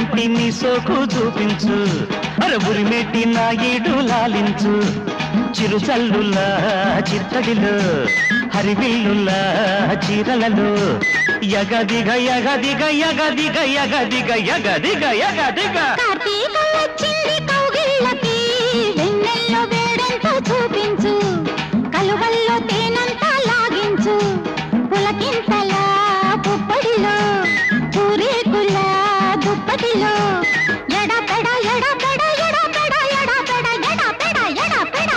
పంటి నీ సోకు చూపించు అర ఉరిమెట్టి నా ఈడు లాలించు చిరుచల్లులా చిత్తడిలో హరివిల్లులా చీరలలో యగదిగ యగదిగ యగదిగ యగదిగ యగదిగ యగదిగ కార్తీకం వచ్చింది కౌగిళ్ళకి వెన్నెల్లో వేడెంతో చూపించు కలువల్లో తేనంతా లాగించు పులకింతల పుప్పడిలో పూరేకుల దుప్పటిలో ఎడపెడ ఎడపెడ ఎడపెడ ఎడపెడ ఎడపెడ ఎడపెడ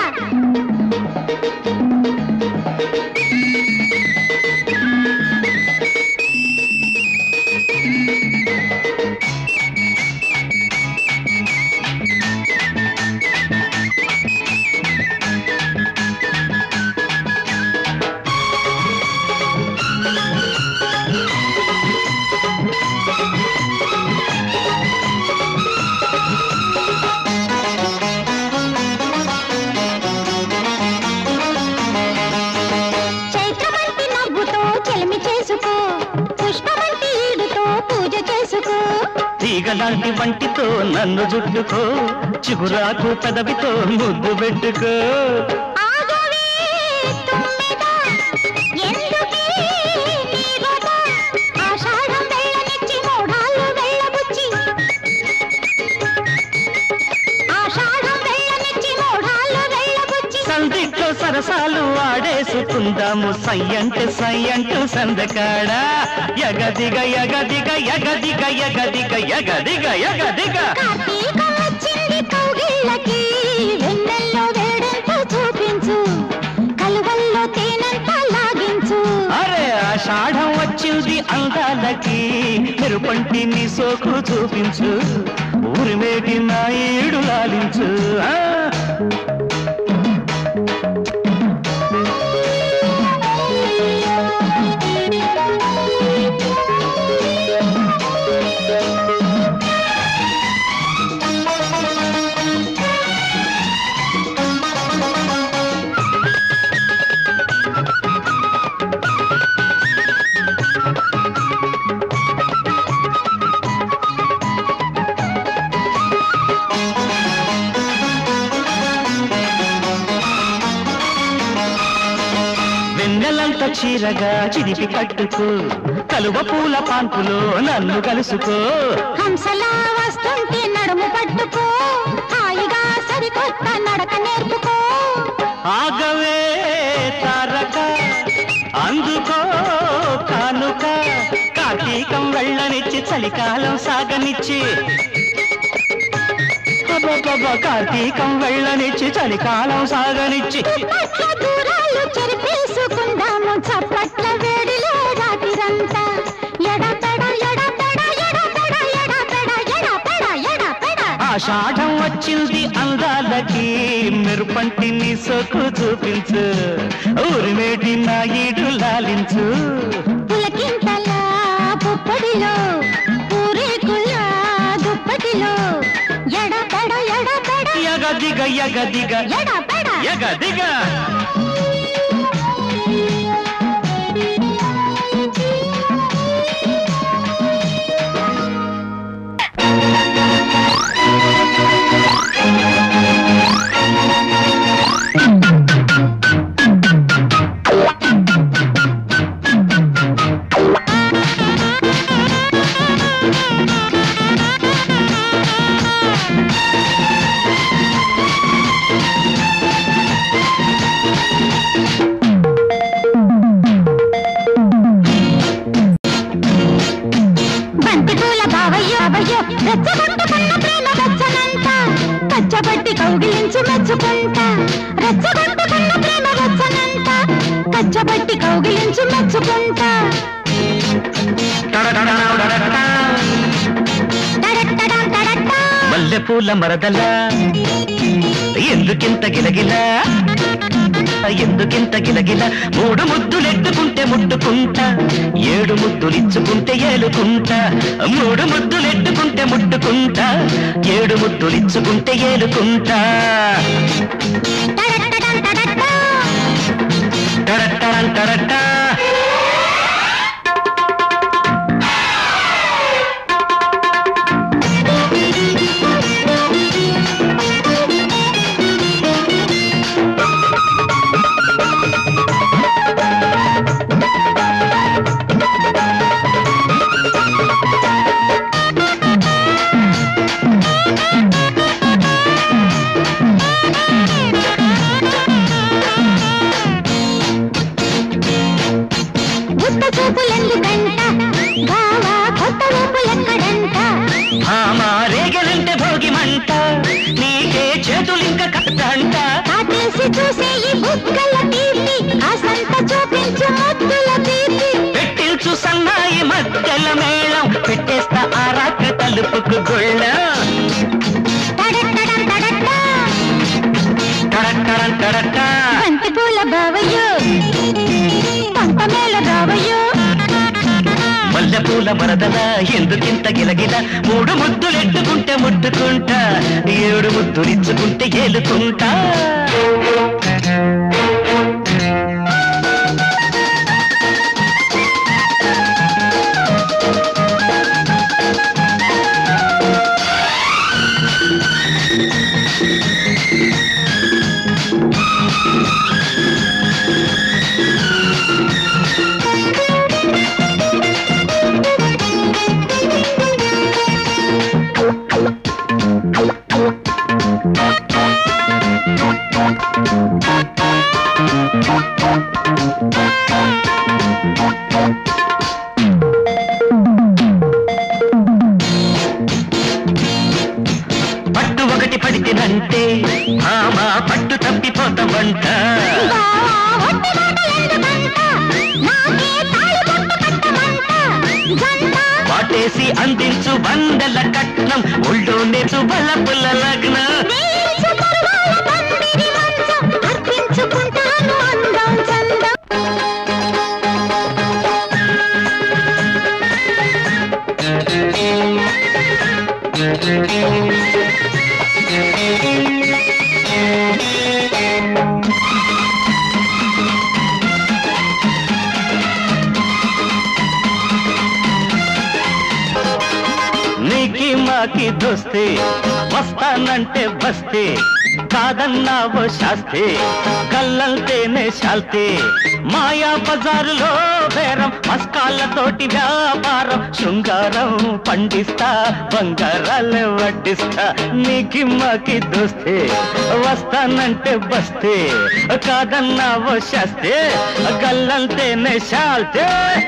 చైత్రమంటి నవ్వుతో చెలిమి చేసుకో పుష్పమంటి ఈడుతో పూజ చేసుకో తీగలాంటి వంటితో నన్ను జుట్టుకో చిగురాకు పెదవితో ముద్దు పెట్టుకో ఆగవే తుమ్మెద ఎందుకే నీ రథ ఆషాఢం వెళ్ళనిచ్చి మూఢాలు వెళ్ళబుచ్చి ఆషాఢం వెళ్ళనిచ్చి మూఢాలు వెళ్ళబుచ్చి సందిట్లో సరసాలు ఆడేసుకుందాము సయ్యంటే సయ్యంటూ సందకాడా యగదిగ యగదిగ యగదిగ యగదిగ యగదిగ యగదిగ కార్తీకం వచ్చింది కౌగిళ్ళకి వెన్నెల్లో వేడెంతో చూపించు కలువల్లో తేనంతా లాగించు అరే ఆషాఢం వచ్చింది అందాలకి మెరుపంటి నీ సోకు చూపించు ఊరిమేటి నా ఈడు లాలించు ఆ వెన్నెలంత చీరగా చిరిపి కట్టుకో కలువ పూల పాన్పులో నన్ను కలుసుకో హంసలా వస్తుంటే నడుము పట్టుకో హాయిగా సరికొత్త నడక నేర్పుకో ఆగవే తారక అందుకో కానుక కార్తీకం వెళ్ళనిచ్చి చలికాలం సాగనిచ్చి అబ్బబ్బబ్బ, కార్తీకం వెళ్ళనిచ్చి చలికాలం సాగనిచ్చి పట్ల దూరాలు చెరిపేసుకుందాము చప్పట్ల వేడిలో రాత్రిరంతా ఎడపెడ ఎడపెడ ఎడపెడ ఎడపెడ ఎడపెడ ఎడపెడ ఆషాఢం వచ్చింది అందాలకి మెరుపంటి నీ సొక్కు చూపించు ఊరిమేటి నా ఈడు లాలించు పులకింతల పుప్పడిలో పూరేకుల దుప్పటిలో ఎడపెడ ఎడపెడ యగదిగ యగదిగ ఎడపెడ యగదిగ బంతి పూల బావయ్యో అవయ్యో రెచ్చగొట్టుకున్న ప్రేమ వెచ్చనంత కచ్చబట్టి కౌగిలించి మెచ్చుకుంటా రెచ్చగొట్టుకున్న ప్రేమ వెచ్చనంత కచ్చబట్టి కౌగిలించి మెచ్చుకుంటా టడటడడడడడా. టడట్టడం టడట్టా. మల్లెపూల మరదల ఎందుకింత గిలగిల ఎందుకింత గిలగిల మూడు ముద్దులెట్టుకుంటే ముట్టుకుంటా ఏడు ముద్దులిచ్చుకుంటే ఏలుకుంటా మూడు ముద్దులెట్టుకుంటే ముట్టుకుంటా ఏడు ముద్దులిచ్చుకుంటే ఏలుకుంటా టడట్టడం టడట్టా. టడట్టడం టడట్టా. చూసి చూసి ఈ బుగ్గల తీపి కాసంత చూపించు ముద్దుల తీపి పెట్టించు సన్నాయి మధ్యల మేళం పెట్టేస్తా ఆ రాత్రి తలుపుకు గుళ్ళ తడట్టడం తడట్టా టడట్టడం టడట్ట బంతి పూల బావయ్యో పంట మేళ బావయ్యో మల్లెపూల మరదల ఎందుకింత గిలగిల మూడు ముద్దులెట్టుకుంటే ముట్టుకుంటా ఏడు ముద్దులిచ్చుకుంటే ఏలుకుంటా పట్టు ఒకటి పడితేనంటే ఆమా పట్టు తప్పిపోతామంట బావా ఒట్టి మాటలెందుకంట నాకే తాళి బొట్టు కట్టమంట జంట పాటేసి అందించు వందల కట్నం ఒళ్ళో నేర్చు బలపుల లగ్నం వేయించు పరువాల పందిరి మంచం అర్పించుకుంటాను అందం చందం నీకి మాకి దోస్తే వస్తానంటే బస్తే కాదన్నావో శాస్తే కళ్ళంతేనే శాల్తే మాయా బజారులో బేరం మస్కాళ్ళతోటి వ్యాపారం శృంగారం పండిస్తా బంగారాలు వడ్డిస్తా నీకి మాకి దోస్తే వస్తానంటే బస్తే కాదన్నావో శాస్తే కళ్ళంతేనే శాల్తే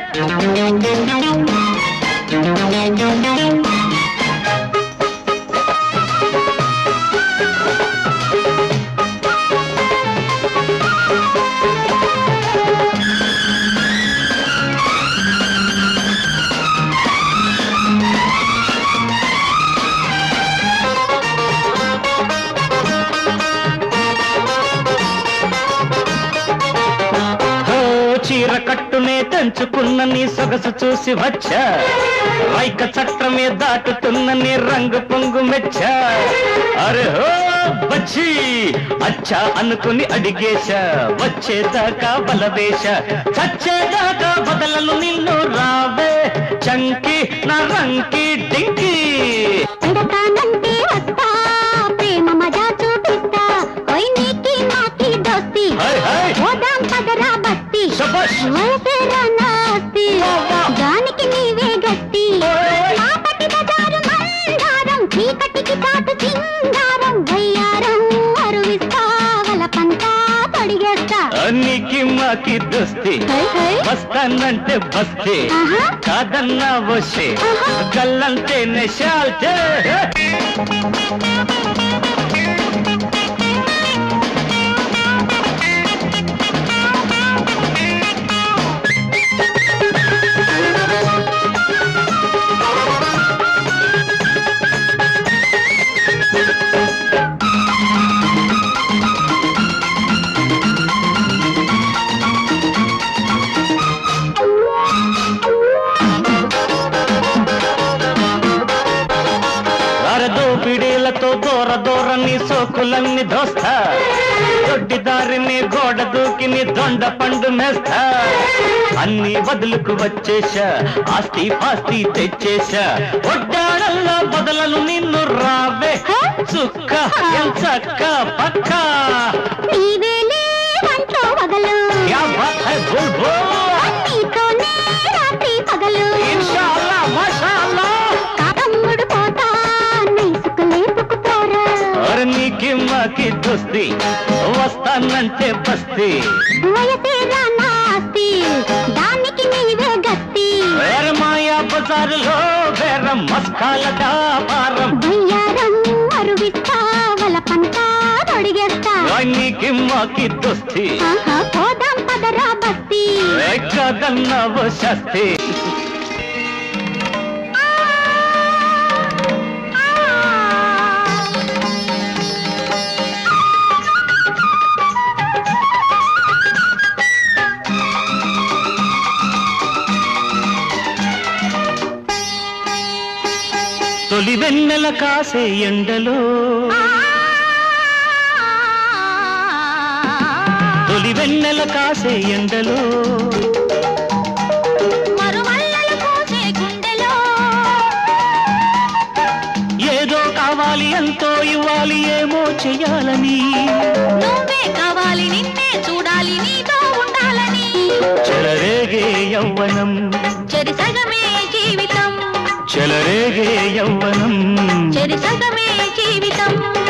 ఓ చీర కట్టునే తెంచుకున్న నీ సొగసు చూసి వచ్చా రైక చట్రమే దాటుతున్న నీ రంగు పొంగు మెచ్చా అరే హో బచ్చి అచ్చా అనుకుని అడిగేశా వచ్చేదాకా బలవేశ చచ్చేదాకా బదలను నిన్ను రావే చంకి నా రంకి డింకి పెడతానంటే వస్తా ప్రేమ మజా చూపిస్తా ఓయ్ నీకి నాకి దోస్తి హాయ్ హాయ్ ఓదాం పదరా బస్తి శబాష్ ఊపేరా నాస్తి దానికి నీవే గట్టి మాపటి బజారు మందారం చీకటికి చాటు సింగారం వయ్యారం అరువిస్తావల పంతా తొడిగేస్తా నీకి మాకి దోస్తి హై హై వస్తానంటే బస్తే ఆహా కాదన్నా వచ్చే గల్లంతే నెశాల్తే అరదోపిడీలతో దూర దూరని సోకులన్నీ దోస్తా దొడ్డి దారిని గోడ దూకిని దొండ పండు మేస్తా అన్ని వదులుకు వచ్చేశా ఆస్తి పాస్తి తెచ్చేశా ఒడ్డాడల్లో బదులను నిన్ను రావే చుక్క ఎంచక్క పక్క నీవేలే వంట్లో వగలు క్యా బాత్ హై బుల్ బుల్ నీతోనే రాత్రి పగలు ఇన్షాల్లా మాషాల్లా తమ్ముడు పోతా నైసుకు లేపుకుపోరా అరే నీకి మాకి దోస్తి వస్తానంటే బస్తీ వయసేరా నాస్తి దానికి నీవే గట్టి వేర మాయా బజారులో వేర మస్కాల వ్యాపారం వయ్యారం అరువిస్తావల పంతా తొడిగేస్తా నీకి కిమ్మాకి దొస్తి ఆహా పోదాం పదరా బస్తీ కదన్నవ శస్తి తొలి వెన్నెల కాసే ఎండలో తొలి వెన్నెల కాసే ఎండలో మరుమల్లలు పూసే గుండెలో ఏదో కావాలి ఎంతో ఇవ్వాలి ఏమో చెయ్యాలని నువ్వే కావాలి నిన్నే చూడాలి నీతో ఉండాలని చెలరేగే యౌవనం చెరి సగమే జీవితం చెలరేగే యౌవనం చెరి సగమే జీవితం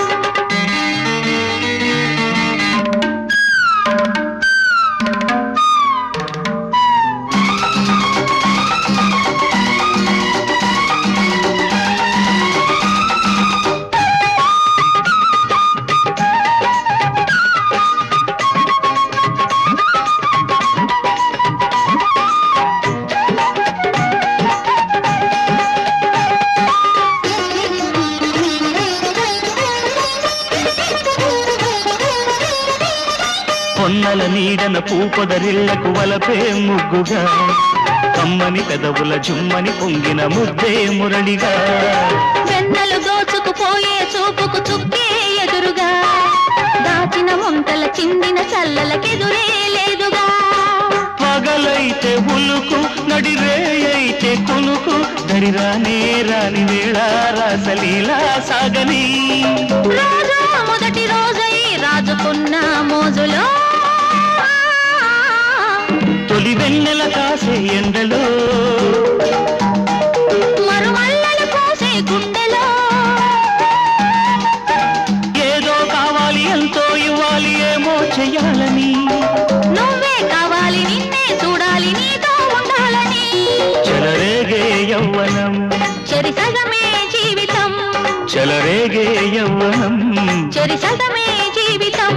పొన్నల నీడన పూపొదరిళ్లకు వలపే ముగ్గుగా కమ్మని పెదవుల జుమ్మని పొంగిన ముద్దే మురళిగా వెన్నెలు దోచుకుపోయే చూపుకు చుక్కే ఎదురుగా దాచిన ముంతల చిందిన చల్లలకెదురే లేదుగా పగలైతే ఉలుకు నడిరే అయితే కునుకు దరిరానే రాని వేళ రాసలీలా సాగని రోజు మొదటి రోజై రాజుకున్న మోజులో తొలి వెన్నెల కాసే ఎండలో మరుమల్లలు పోసే గుండెలో ఏదో కావాలి ఎంతో ఇవ్వాలి ఏమో చెయ్యాలని నువ్వే కావాలి నిన్నే చూడాలి నీతో ఉండాలని చెలరేగే యౌవనం చెరి సగమే జీవితం చెలరేగే యౌవనం చెరి సగమే జీవితం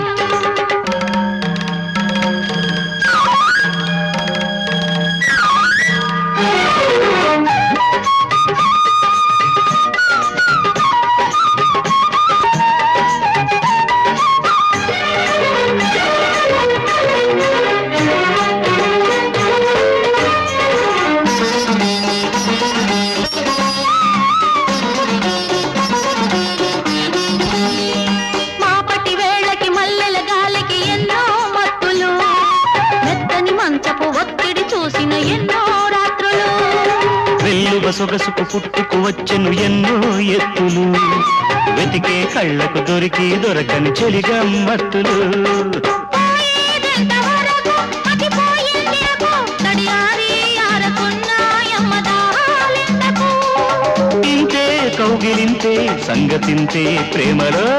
మాపటి వేళకి మల్లెల గాలికి ఎన్నో మత్తులు మెత్తని మంచపు ఒత్తిడి చూసిన ఎన్నో రాత్రులు వెల్లువ సొగసుకు పుట్టుకు వచ్చెను ఎన్నో ఎత్తులు వెతికే కళ్ళకు దొరికి దొరకని చెలిగా మత్తులు పోయేదెంత వరకు మతిపోయింది నాకు తడియారి ఆరకున్న యమ్మదాలెందుకు ఇంతే కౌగిలింతే సంగతింతే ప్రేమలో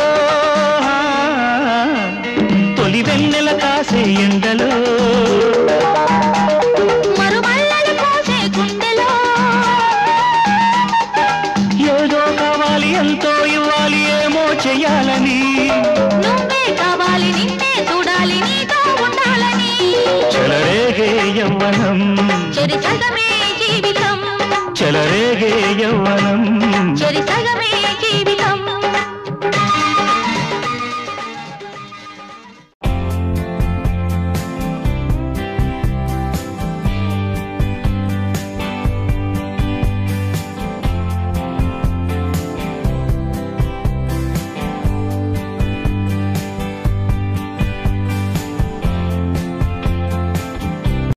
తొలి వెన్నెల కాసే ఎండలో మరుమల్లలు పోసే గుండెలో ఏదో కావాలి ఎంతో ఇవ్వాలి ఏమో చెయ్యాలని నువ్వే కావాలి నిన్నే చూడాలి నీతో ఉండాలని చెలరేగే యవ్వనం చెరి సగమే జీవితం చెలరేగే యవ్వనం చెరి సగమే